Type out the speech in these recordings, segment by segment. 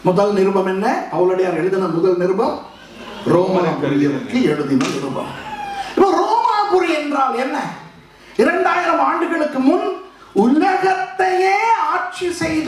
முதல் நிருபம் என்ன பவுலடியார் எழுதின முதல் நிருபம் ரோமபுரியருக்கு எழுதின நிருபம் இப்போ ரோமாபுரி என்றால் என்ன இரண்டாயிரம் ஆண்டுகளுக்கு முன் உலகத்தையே ஆட்சி செய்த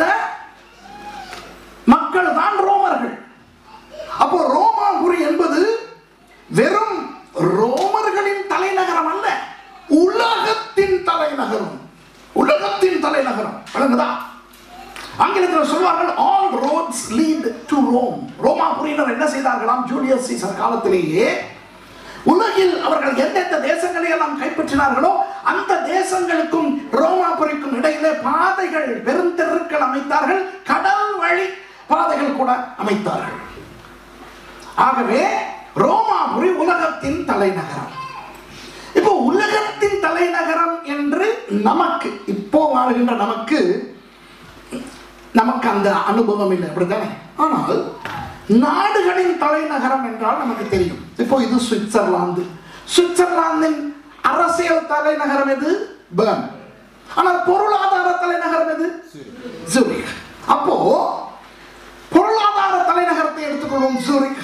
மக்கள் தான் ரோமர்கள் அப்போ ரோமாபுரி என்பது வெறும் ரோமர்களின் தலைநகரம் அல்ல உலகத்தின் தலைநகரம் உலகத்தின் தலைநகரம் விளங்குதா ஆங்கிலத்தில் சொல்வார்கள் all roads lead to Rome ரோமாபுரியினர் என்ன செய்தார்களாம் ஜூலியஸ் சீசர் காலத்திலேயே உலகில் அவர்கள் எந்தெந்த தேசங்களை எல்லாம் கைப்பற்றினார்களோ அந்த தேசங்களுக்கும் ரோமாபுரிக்கும் இடையிலே பாதைகள் பெருந்தெருக்கள் அமைத்தார்கள் கடல் வழி பாதைகள் கூட அமைத்தார்கள் ஆகவே ரோமாபுரி உலகத்தின் தலைநகரம் இப்போ உலகத்தின் தலைநகரம் என்று நமக்கு இப்போ வாழ்கின்ற நமக்கு நமக்கு அந்த அனுபவம் இல்லை அப்படித்தானே ஆனால் நாடுகளின் தலைநகரம் என்றால் நமக்கு தெரியும் இப்போ இது சுவிட்சர்லாந்து சுவிட்சர்லாந்தின் அரசியல் தலைநகரம் எது பேர்ன் ஆனால் பொருளாதார தலைநகரம் எது ஜூரிக் அப்போ பொருளாதார தலைநகரத்தை எடுத்துக்கொள்வோம் ஜூரிக்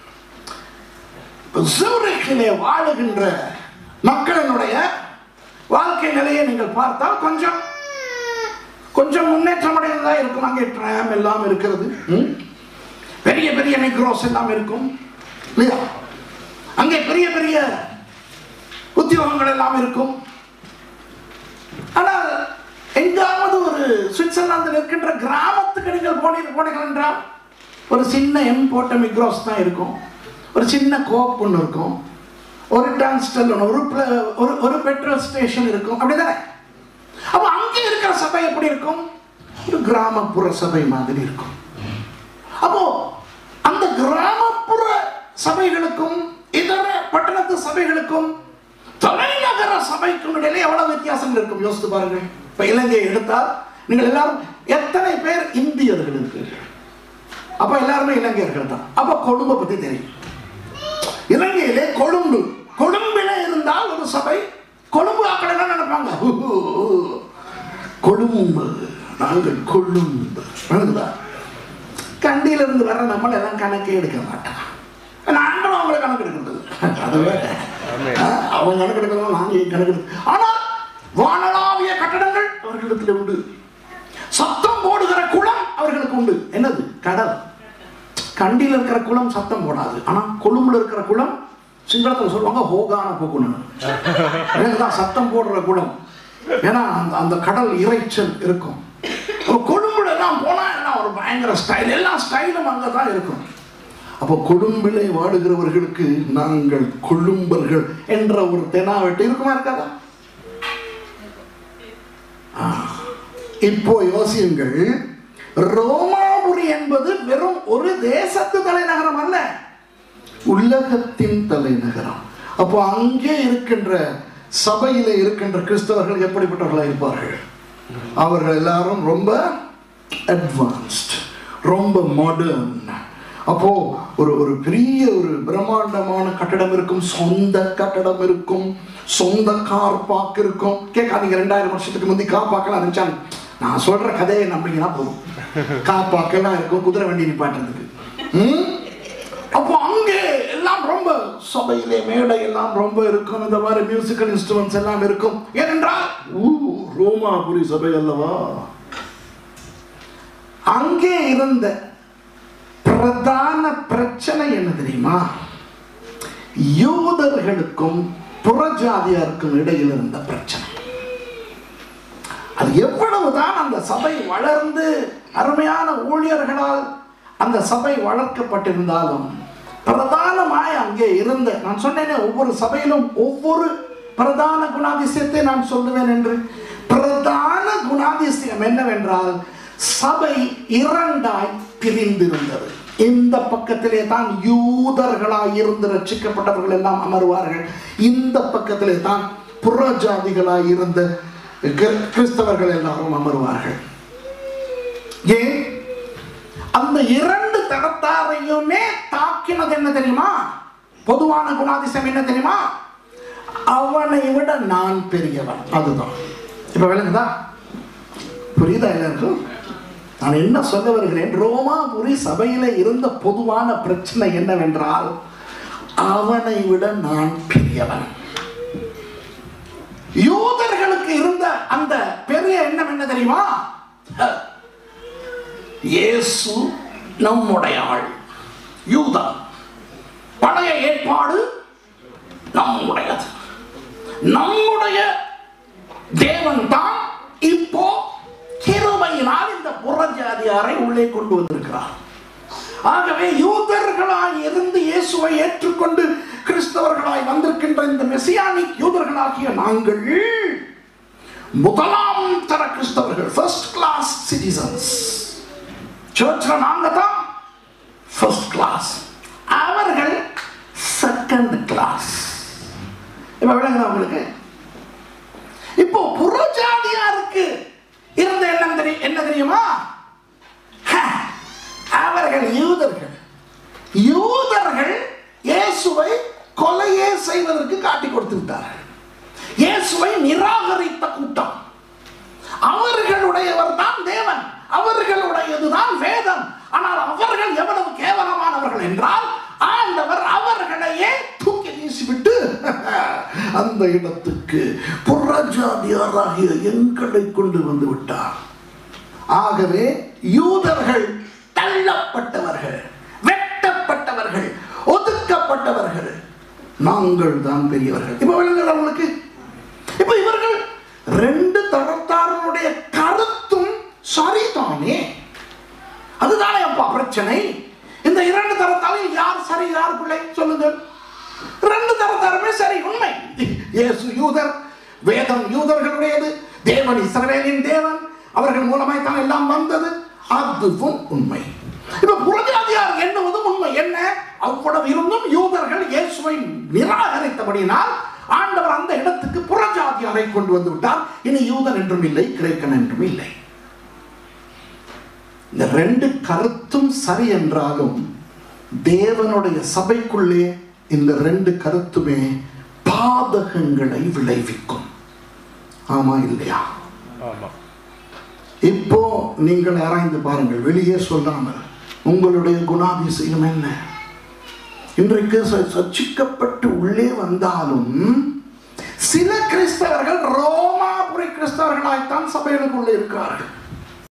ஜூரிக்கிலே வாழுகின்ற மக்களினுடைய வாழ்க்கை நிலையை நீங்கள் பார்த்தால் கொஞ்சம் கொஞ்சம் முன்னேற்றம் அடைந்ததா இருக்கும் அங்கே ட்ராம் எல்லாம் இருக்கிறது ம்? பெரிய பெரிய நெக்ரோஸ் எல்லாம் இருக்கும் இல்லையா அங்கே பெரிய பெரிய உத்தியோகங்கள் எல்லாம் இருக்கும் ஆனால் எங்காவது ஒரு சுவிட்சர்லாந்தில் இருக்கின்ற கிராமத்துக்கு நீங்கள் போனீங்க போனீர்கள் என்றால் ஒரு சின்ன எம் போட்ட மிக்ரோஸ் தான் இருக்கும் ஒரு சின்ன கோப் ஒன்று இருக்கும் ஒரு டான்ஸ்டல் ஒன்று ஒரு pla- ஒரு ஒரு பெட்ரோல் ஸ்டேஷன் இருக்கும் அப்படிதானே அப்போ அங்கே இருக்கிற சபை எப்படி இருக்கும் ஒரு கிராமப்புற சபை மாதிரி இருக்கும் அப்போ அந்த கிராமப்புற சபைகளுக்கும் இதர பட்டணத்து சபைகளுக்கும் தலைநகர சபைக்கும் இடையிலே எவ்வளவு வித்தியாசங்கள் இருக்கும் யோசித்து பாருங்கள் இப்ப இலங்கையை எடுத்தால் நீங்கள் எல்லாரும் எத்தனை பேர் இந்தியர்கள் இருக்கிறீர்கள் அப்ப எல்லாருமே இலங்கையர்கள் தான் அப்ப கொழும்பை பத்தி தெரியும் இலங்கையிலே கொழும்பு கொழும்பில இருந்தால் ஒரு சபை கொழும்பு ஆக்கள் என்ன நினைப்பாங்க ஹூ, ஹூ, ஹூ. கொழும்பு நாங்கள் கொழும்பு விளங்குதா கண்டியில இருந்து வர நம்மள எல்லாம் கணக்கே எடுக்க மாட்டோம் நாங்களும் அவங்களை கணக்கு எடுக்கிறது அது வேற ஆ, அவங்க கணக்கு எடுக்கிறோம் நாங்க ஏன் கணக்கு எடுக்க ஆனால் வானளாவிய கட்டடங்கள் அவர்களிடத்தில் உண்டு சத்தம் போடுகிற குளம் அவர்களுக்கு உண்டு என்னது கடல் கண்டியில் இருக்கிற குளம் சத்தம் போடாது ஆனா கொழும்புல இருக்கிற குளம் சிங்களத்தில் சொல்லுவாங்க ஹோகான போக்குன்னு தான் சத்தம் போடுற குளம் ஏன்னா அந்த அந்த கடல் இறைச்சல் இருக்கும் அப்போ கொழும்புல எல்லாம் போனா எல்லாம் ஒரு பயங்கர ஸ்டைல் எல்லா ஸ்டைலும் அங்கே தான் இருக்கும் அப்போ கொழும்பிலே வாடுகிறவர்களுக்கு நாங்கள் கொழும்பர்கள் என்ற ஒரு தெனாவெட்டு இருக்குமா இருக்காதா ஆ. இப்போ யோசியுங்கள் ரோமாபுரி என்பது வெறும் ஒரு தேசத்து தலைநகரம் அல்ல உலகத்தின் தலைநகரம் அப்போ அங்கே இருக்கின்ற சபையில இருக்கின்ற கிறிஸ்தவர்கள் எப்படிப்பட்டவர்களாக இருப்பார்கள் அவர்கள் எல்லாரும் ரொம்ப அட்வான்ஸ்ட் ரொம்ப மாடர்ன் அப்போ ஒரு ஒரு பெரிய ஒரு பிரம்மாண்டமான கட்டடம் இருக்கும் சொந்த கட்டடம் இருக்கும் சொந்த கார் பார்க் இருக்கும் கேட்காதீங்க ரெண்டாயிரம் வருஷத்துக்கு முந்தி கார் பார்க்கலாம் நினைச்சாங்க நான் சொல்ற கதையை நம்பிங்கன்னா போதும் கார் பார்க்கெல்லாம் இருக்கும் குதிரை வண்டி நிப்பாட்டுறதுக்கு ம்? அப்போ அங்கே எல்லாம் ரொம்ப சபையிலே மேடை எல்லாம் ரொம்ப இருக்கும் இந்த மாதிரி மியூசிக்கல் இன்ஸ்ட்ருமெண்ட்ஸ் எல்லாம் இருக்கும் ஏனென்றால் ஊ ரோமாபுரி சபை அல்லவா அங்கே இருந்த பிரதான பிரச்சனை என்ன தெரியுமா யூதர்களுக்கும் புறஜாதியாருக்கும் இடையில் இருந்த பிரச்சனை அது எவ்வளவுதான் அந்த சபை வளர்ந்து அருமையான ஊழியர்களால் அந்த சபை வளர்க்கப்பட்டிருந்தாலும் பிரதானமாய் அங்கே இருந்த நான் சொன்னேனே ஒவ்வொரு சபையிலும் ஒவ்வொரு பிரதான குணாதிசயத்தை நான் சொல்லுவேன் என்று பிரதான குணாதிசயம் என்னவென்றால் சபை இரண்டாய் பிரிந்திருந்தது இந்த பக்கத்திலே தான் யூதர்களாய் இருந்து ரட்சிக்கப்பட்டவர்கள் எல்லாம் அமருவார்கள் இந்த பக்கத்திலே தான் புறஜாதிகளாய் இருந்த கிற- கிறிஸ்தவர்கள் எல்லாரும் அமருவார்கள் ஏன் அந்த இரண்டு தரத்தாரையுமே தாக்கினது என்ன தெரியுமா பொதுவான குணாதிசயம் என்ன தெரியுமா அவனை விட நான் பெரியவன் அதுதான் இப்ப விளங்குதா புரியுதா எல்லாருக்கும் நான் என்ன சொல்ல வருகிறேன் ரோமாபுரி சபையில இருந்த பொதுவான பிரச்சனை என்னவென்றால் அவனை விட நான் பெரியவன் யூதர்களுக்கு இருந்த அந்த பெரிய எண்ணம் என்ன தெரியுமா ஹ, இயேசு நம்முடைய ஆள் யூதா பழைய ஏற்பாடு நம்முடையது நம்முடைய தேவன் தான் இப்போ கிருபையினால் இந்த புறஜாதியாரை உள்ளே கொண்டு வந்திருக்கிறார் ஆகவே யூதர்களாய் இருந்து இயேசுவை ஏற்றுக்கொண்டு கிறிஸ்தவர்களாய் வந்திருக்கின்ற இந்த மெசியானிக் யூதர்களாகிய நாங்கள் முதலாம் தர கிறிஸ்தவர்கள் ஃபர்ஸ்ட் கிளாஸ் சிட்டிசன்ஸ் சர்ச்ல நாங்க தான் ஃபர்ஸ்ட் கிளாஸ் அவர்கள் செகண்ட் கிளாஸ் இப்ப விளங்குதா உங்களுக்கு இப்போ புறஜாதியாருக்கு இருந்த எண்ணம் தெரியும் என்ன தெரியுமா ஹ, அவர்கள் யூதர்கள் யூதர்கள் இயேசுவை கொலையே செய்வதற்கு காட்டி கொடுத்து விட்டார்கள் இயேசுவை நிராகரித்த கூட்டம் அவர்களுடையவர் தான் தேவன் அவர்களுடையதுதான் வேதம் ஆனால் அவர்கள் எவ்வளவு கேவலமானவர்கள் என்றால் ஆண்டவர் அவர்களையே தூக்கி வீசிவிட்டு அந்த இடத்துக்கு புறஜாதியாராகிய எங்களை கொண்டு வந்து விட்டார் ஆகவே யூதர்கள் தள்ளப்பட்டவர்கள் வெட்டப்பட்டவர்கள் ஒதுக்கப்பட்டவர்கள் நாங்கள் தான் பெரியவர்கள் இப்ப விளங்குதா உங்களுக்கு இப்ப இவர்கள் ரெண்டு தரத்தாரனுடைய கருத்தும் சரிதானே அதுதானே அப்பா பிரச்சனை இந்த இரண்டு தரத்தாலும் யார் சரி யார் பிள்ளை சொல்லுங்கள் ரெண்டு தரத்தாருமே சரி உண்மை இயேசு யூதர் வேதம் யூதர்களுடையது தேவன் இஸ்ரவேலின் தேவன் அவர்கள் மூலமாய் தான் எல்லாம் வந்தது அதுவும் உண்மை இப்ப புறஜாதியார் எண்ணுவதும் உண்மை என்ன அவ்வளவு இருந்தும் யூதர்கள் இயேசுவை நிராகரித்தபடியினால் ஆண்டவர் அந்த இடத்துக்கு புறஜாதியாரை கொண்டு வந்து விட்டார் இனி யூதன் என்றும் இல்லை கிரேக்கன் என்றும் இல்லை இந்த ரெண்டு கருத்தும் சரி என்றாலும் தேவனுடைய சபைக்குள்ளே இந்த ரெண்டு கருத்துமே பாதகங்களை விளைவிக்கும் ஆமா இல்லையா ஆமா இப்போ நீங்கள் ஆராய்ந்து பாருங்கள் வெளியே சொல்லாமல் உங்களுடைய குணாதிசயம் என்ன இன்றைக்கு ச- சர்ச்சிக்கப்பட்டு உள்ளே வந்தாலும் சில கிறிஸ்தவர்கள் ரோமாபுரி கிறிஸ்தவர்களாய்த்தான் சபைகளுக்குள்ளே இருக்கிறார்கள்